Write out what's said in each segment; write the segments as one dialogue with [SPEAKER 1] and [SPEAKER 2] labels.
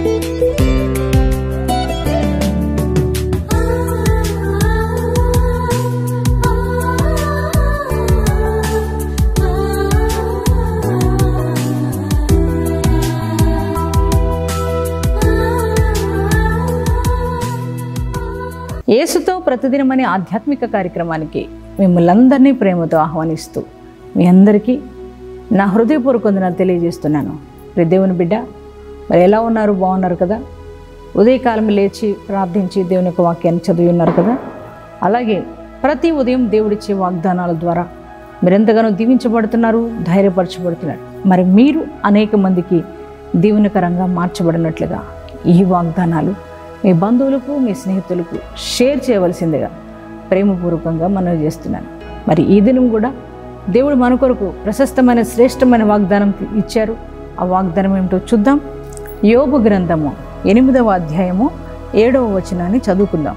[SPEAKER 1] యేసుతో ప్రతిదినం అనే ఆధ్యాత్మిక కార్యక్రమానికి మిమ్మల్ని అందరినీ ప్రేమతో ఆహ్వానిస్తూ మీ అందరికీ నా హృదయపూర్వక వందనాలు తెలియజేస్తున్నాను ప్రియ దేవుని బిడ్డ మరి ఎలా ఉన్నారు బాగున్నారు కదా ఉదయకాలం లేచి ప్రార్థించి దేవుని యొక్క వాక్యాన్ని చదివి ఉన్నారు కదా అలాగే ప్రతి ఉదయం దేవుడిచ్చే వాగ్దానాల ద్వారా మీరెంతగానో దీవించబడుతున్నారు ధైర్యపరచబడుతున్నారు మరి మీరు అనేక మందికి దీవెనకరంగా మార్చబడినట్లుగా ఈ వాగ్దానాలు మీ బంధువులకు మీ స్నేహితులకు షేర్ చేయవలసిందిగా ప్రేమపూర్వకంగా మనవి చేస్తున్నాను మరి ఈ దినం కూడా దేవుడు మన కొరకు ప్రశస్తమైన శ్రేష్టమైన వాగ్దానం ఇచ్చారు ఆ వాగ్దానం ఏమిటో చూద్దాం యోబు గ్రంథము ఎనిమిదవ అధ్యాయము ఏడవ వచనాన్ని చదువుకుందాం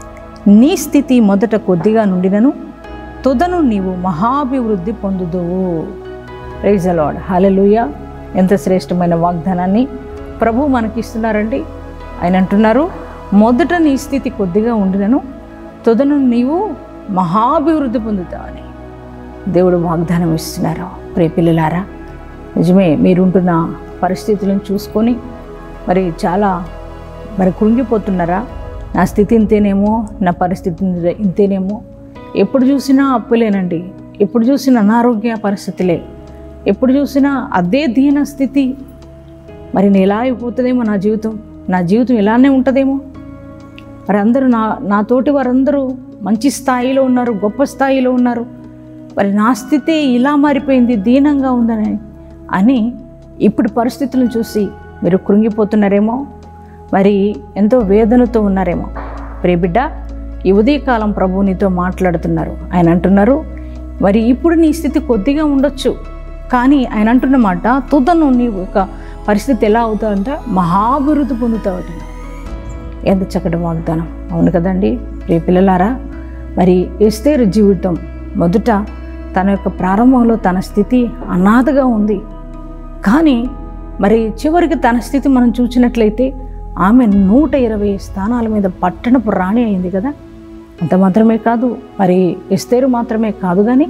[SPEAKER 1] నీ స్థితి మొదట కొద్దిగా నుండినను తుదను నీవు మహాభివృద్ధి పొందుదువు ప్రైజ్ అలాడ్ హలలుయ ఎంత శ్రేష్టమైన వాగ్దానాన్ని ప్రభు మనకిస్తున్నారండి ఆయన అంటున్నారు మొదట నీ స్థితి కొద్దిగా ఉండినను తుదను నీవు మహాభివృద్ధి పొందుతావని దేవుడు వాగ్దానం ఇస్తున్నారు ప్రే పిల్లలారా నిజమే మీరుంటున్న పరిస్థితులను చూసుకొని మరి చాలా మరి కృంగిపోతున్నారా నా స్థితి ఇంతేనేమో నా పరిస్థితి ఇంతేనేమో ఎప్పుడు చూసినా అప్పులేనండి ఎప్పుడు చూసినా అనారోగ్య పరిస్థితులే ఎప్పుడు చూసినా అదే దీన స్థితి మరి నేను ఎలా అయిపోతుందేమో నా జీవితం నా జీవితం ఇలానే ఉంటుందేమో మరి అందరూ నా నా తోటి వారందరూ మంచి స్థాయిలో ఉన్నారు గొప్ప స్థాయిలో ఉన్నారు మరి నా స్థితి ఇలా మారిపోయింది దీనంగా ఉందని అని ఇప్పుడు పరిస్థితులను చూసి మీరు కృంగిపోతున్నారేమో మరి ఎంతో వేదనతో ఉన్నారేమో ప్రియబిడ్డ ఈ ఉదయకాలం ప్రభు నీతో మాట్లాడుతున్నారు ఆయన అంటున్నారు మరి ఇప్పుడు నీ స్థితి కొద్దిగా ఉండొచ్చు కానీ ఆయన అంటున్న మాట తుదను నీ యొక్క పరిస్థితి ఎలా అవుతావంటే మహాభివృద్ధి పొందుతావట ఎంత చక్కటి వాగ్దానం అవును కదండి ప్రియ పిల్లలారా మరి ఎస్తేరు జీవితం మొదట తన యొక్క ప్రారంభంలో తన స్థితి అనాథగా ఉంది కానీ మరి చివరికి తన స్థితి మనం చూసినట్లయితే ఆమె నూట ఇరవై స్థానాల మీద పట్టణపు రాణి అయింది కదా అంత మాత్రమే కాదు మరి ఎస్తేరు మాత్రమే కాదు కానీ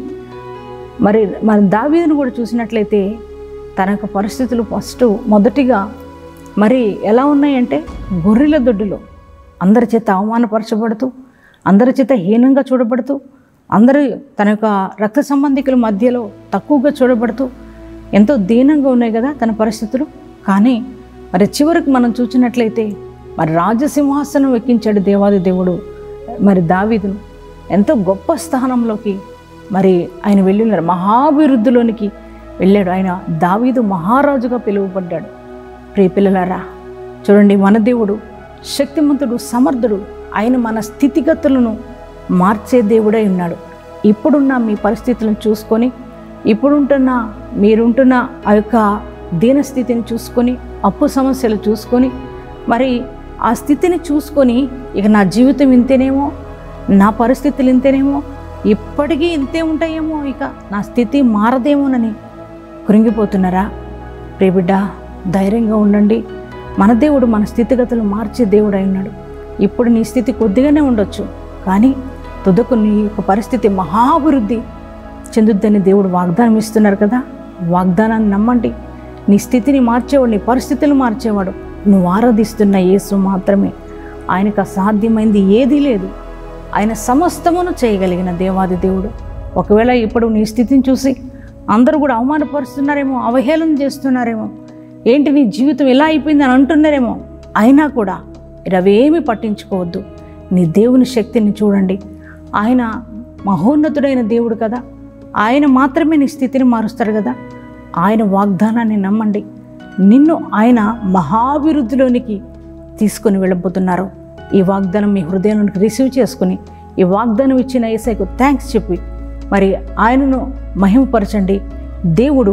[SPEAKER 1] మరి మరి దావీదును కూడా చూసినట్లయితే తన యొక్క పరిస్థితులు ఫస్ట్ మొదటిగా మరి ఎలా ఉన్నాయంటే గొర్రెల దొడ్డిలో అందరి చేత అవమానపరచబడుతూ అందరి చేత హీనంగా చూడబడుతూ అందరూ తన యొక్క రక్త సంబంధికుల మధ్యలో తక్కువగా చూడబడుతూ ఎంతో దీనంగా ఉన్నాయి కదా తన పరిస్థితులు కానీ మరి చివరికి మనం చూసినట్లయితే మరి రాజసింహాసనం ఎక్కించాడు దేవాది దేవుడు మరి దావీదును ఎంతో గొప్ప స్థానంలోకి మరి ఆయన వెళ్ళినారు మహాభివృద్ధిలోనికి వెళ్ళాడు ఆయన దావీదు మహారాజుగా పిలువబడ్డాడు ప్రియ పిల్లలారా చూడండి మన దేవుడు శక్తిమంతుడు సమర్థుడు ఆయన మన స్థితిగతులను మార్చే దేవుడై ఉన్నాడు ఇప్పుడున్న మీ పరిస్థితులను చూసుకొని ఇప్పుడుంటున్న మీరుంటున్న ఆ యొక్క దీనస్థితిని చూసుకొని అప్పు సమస్యలు చూసుకొని మరి ఆ స్థితిని చూసుకొని ఇక నా జీవితం ఇంతేనేమో నా పరిస్థితులు ఇంతేనేమో ఇప్పటికీ ఇంతే ఉంటాయేమో ఇక నా స్థితి మారదేమోనని కృంగిపోతున్నారా ప్రియబిడ్డ ధైర్యంగా ఉండండి మన దేవుడు మన స్థితిగతులు మార్చే దేవుడు అయి ఉన్నాడు ఇప్పుడు నీ స్థితి కొద్దిగానే ఉండొచ్చు కానీ తుదకు నీ యొక్క పరిస్థితి మహాభివృద్ధి చెందుద్దని దేవుడు వాగ్దానం ఇస్తున్నారు కదా వాగ్దానాన్ని నమ్మండి నీ స్థితిని మార్చేవాడు నీ పరిస్థితులు మార్చేవాడు నువ్వు ఆరాధిస్తున్న యేసు మాత్రమే ఆయనకు అసాధ్యమైంది ఏదీ లేదు ఆయన సమస్తమును చేయగలిగిన దేవాది దేవుడు ఒకవేళ ఇప్పుడు నీ స్థితిని చూసి అందరూ కూడా అవమానపరుస్తున్నారేమో అవహేళన చేస్తున్నారేమో ఏంటి నీ జీవితం ఎలా అయిపోయింది అని అంటున్నారేమో అయినా కూడా మీరు అవేమీ పట్టించుకోవద్దు నీ దేవుని శక్తిని చూడండి ఆయన మహోన్నతుడైన దేవుడు కదా ఆయన మాత్రమే నీ స్థితిని మారుస్తాడు కదా ఆయన వాగ్దానాన్ని నమ్మండి నిన్ను ఆయన మహాభివృద్ధిలోనికి తీసుకొని వెళ్ళబోతున్నారు ఈ వాగ్దానం మీ హృదయానికి రిసీవ్ చేసుకుని ఈ వాగ్దానం ఇచ్చిన ఏసైకు థ్యాంక్స్ చెప్పి మరి ఆయనను మహిమపరచండి దేవుడు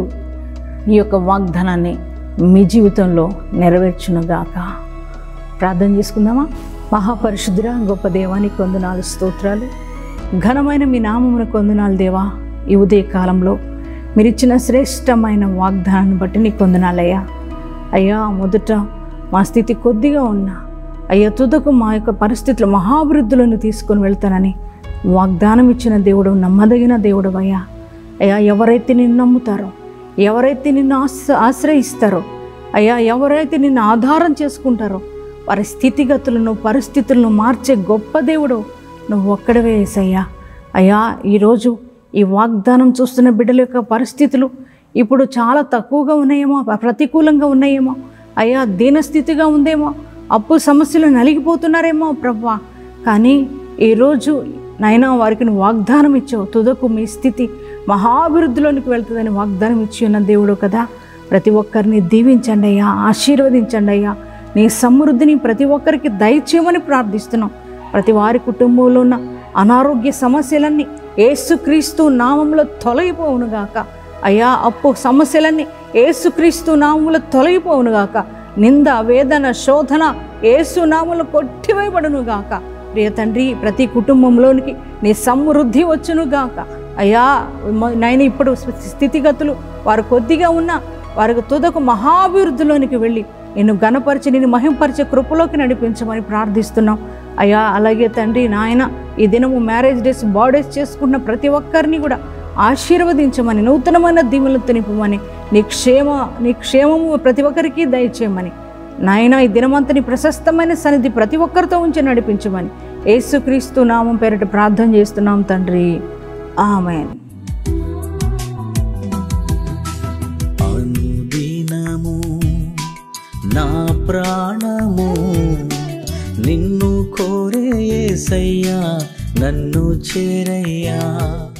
[SPEAKER 1] ఈ యొక్క వాగ్దానాన్ని మీ జీవితంలో నెరవేర్చునుగాక ప్రార్థన చేసుకుందామా మహాపరిశుద్ధురా గొప్ప దేవానికి కొందనాలు స్తోత్రాలు ఘనమైన మీ నామమున కొందనాలు దేవా ఈ ఉదయ కాలంలో మీరు ఇచ్చిన శ్రేష్టమైన వాగ్దానాన్ని బట్టి నీకు కొందనాలయ్యా అయ్యా మొదట మా స్థితి కొద్దిగా ఉన్నా అయ్యా తుదకు మా యొక్క పరిస్థితులు మహాభివృద్ధిలోని తీసుకొని వెళ్తానని వాగ్దానం ఇచ్చిన దేవుడు నమ్మదగిన దేవుడు అయ్యా అయ్యా ఎవరైతే నిన్ను నమ్ముతారో ఎవరైతే నిన్ను ఆశ ఆశ్రయిస్తారో అయ్యా ఎవరైతే నిన్ను ఆధారం చేసుకుంటారో వారి స్థితిగతులను పరిస్థితులను మార్చే గొప్ప దేవుడు నువ్వు ఒక్కడవే వేసయ్యా అయ్యా ఈరోజు ఈ వాగ్దానం చూస్తున్న బిడ్డల యొక్క పరిస్థితులు ఇప్పుడు చాలా తక్కువగా ఉన్నాయేమో ప్రతికూలంగా ఉన్నాయేమో అయ్యా దీనస్థితిగా ఉందేమో అప్పు సమస్యలు నలిగిపోతున్నారేమో ప్రభా కానీ ఈరోజు నైనా వారికి నువ్వు వాగ్దానం ఇచ్చావు తుదకు మీ స్థితి మహాభివృద్ధిలోనికి వెళ్తుందని వాగ్దానం ఇచ్చి ఉన్న దేవుడు కదా ప్రతి ఒక్కరిని దీవించండి అయ్యా ఆశీర్వదించండి అయ్యా నీ సమృద్ధిని ప్రతి ఒక్కరికి దయచేయమని ప్రార్థిస్తున్నాం ప్రతి వారి కుటుంబంలో ఉన్న అనారోగ్య సమస్యలన్నీ ఏసుక్రీస్తు నామంలో తొలగిపోవునుగాక అయ్యా అప్పు సమస్యలన్నీ ఏసుక్రీస్తు నామంలో తొలగిపోవునుగాక నింద వేదన శోధన ఏసు నామంలో కొట్టివేయబడునుగాక ప్రియ తండ్రి ప్రతి కుటుంబంలోనికి నీ సమృద్ధి వచ్చునుగాక అయ్యా మ- నాయన ఇప్పుడు స్థితిగతులు వారు కొద్దిగా ఉన్నా వారికి తుదకు మహాభివృద్ధిలోనికి వెళ్ళి నిన్ను గణపరిచి నిన్ను మహింపరిచే కృపలోకి నడిపించమని ప్రార్థిస్తున్నాం అయ్యా అలాగే తండ్రి నాయన ఈ దినము మ్యారేజ్ డేస్ బర్త్డేస్ చేసుకున్న ప్రతి ఒక్కరిని కూడా ఆశీర్వదించమని నూతనమైన దీవులతో నింపమని నీ క్షేమ నీ క్షేమము ప్రతి ఒక్కరికి దయచేయమని నాయన ఈ దినమంతని ప్రశస్తమైన సన్నిధి ప్రతి ఒక్కరితో ఉంచి నడిపించమని యేసుక్రీస్తు నామం పేరిట ప్రార్థన చేస్తున్నాం తండ్రి ఆమెన్
[SPEAKER 2] అనుదినము నా ప్రాణము నిన్ను కోరే యేసయ్యా నన్ను చేరయ్యా